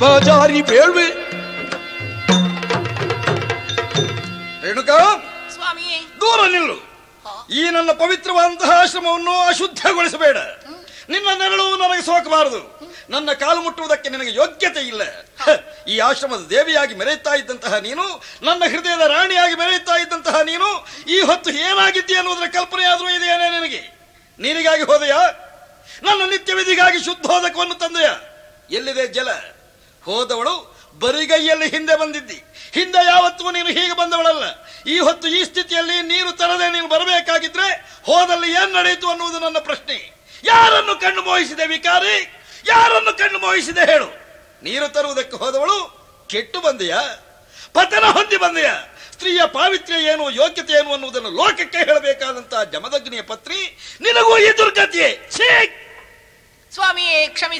ಬಾಜಾರಿ ಬೇಳ್ವೆ ರೇಣುಕಾ ಸ್ವಾಮಿಯೇ ದೂರ ನಿಲ್ಲು ಈ ನನ್ನ ಪವಿತ್ರವಾದಂತಹ ಆಶ್ರಮವನ್ನು ಅಶುದ್ಧಗೊಳಿಸಬೇಡ ನಿನ್ನ ನೆರಳು ನನಗೆ ಸೋಕಬಾರದು ನನ್ನ ಕಾಲು ಮುಟ್ಟುವುದಕ್ಕೆ ನಿನಗೆ ಯೋಗ್ಯತೆ ಇಲ್ಲ ಹ, ಈ ಆಶ್ರಮದ ದೇವಿಯಾಗಿ ಮೆರೆಯುತ್ತಾ ಇದ್ದಂತಹ ನೀನು ನನ್ನ ಹೃದಯದ ರಾಣಿಯಾಗಿ ಮೆರೆಯುತ್ತಾ ಇದ್ದಂತಹ ನೀನು ಈ ಹೊತ್ತು ಏನಾಗಿದ್ದೀಯ ಅನ್ನೋದರ ಕಲ್ಪನೆ ಆದರೂ ಇದೆಯೇನೇ ನಿನಗೆ ನೀರಿಗಾಗಿ ಹೋದೆಯಾ ನನ್ನ ನಿತ್ಯ ವಿಧಿಗಾಗಿ ಶುದ್ಧೋದಕವನ್ನು ತಂದೆಯ ಎಲ್ಲಿದೆ ಜಲ ಹೋದವಳು ಬರಿಗೈಯಲ್ಲಿ ಹಿಂದೆ ಬಂದಿದ್ದಿ ಹಿಂದೆ ಯಾವತ್ತೂ ನೀನು ಹೀಗೆ ಬಂದವಳಲ್ಲ ಈ ಹೊತ್ತು ಈ ಸ್ಥಿತಿಯಲ್ಲಿ ನೀರು ತರದೆ ನೀನು ಬರಬೇಕಾಗಿದ್ರೆ ಹೋದಲ್ಲಿ ಏನ್ ನಡೆಯಿತು ಅನ್ನುವುದು ನನ್ನ ಪ್ರಶ್ನೆ ಯಾರನ್ನು ಕಣ್ಣು ಮೋಹಿಸಿದೆ ವಿಕಾರಿ ಯಾರನ್ನು ಕಣ್ಣು ಮೋಹಿಸಿದೆ ಹೇಳು ನೀರು ತರುವುದಕ್ಕೆ ಹೋದವಳು ಕೆಟ್ಟು ಬಂದೆಯ ಪತನ ಹೊಂದಿ ಬಂದೆಯ ಸ್ತ್ರೀಯ ಪಾವಿತ್ರ್ಯ ಏನು ಯೋಗ್ಯತೆ ಏನು ಅನ್ನುವುದನ್ನು ಲೋಕಕ್ಕೆ ಹೇಳಬೇಕಾದಂತಹ ಜಮದಗ್ನಿಯ ಪತ್ರಿ ನಿನಗೂ ಈ ದುರ್ಗತಿಯೇ ಛೀ! ಸ್ವಾಮಿಯೇ ಕ್ಷಮಿಸಿ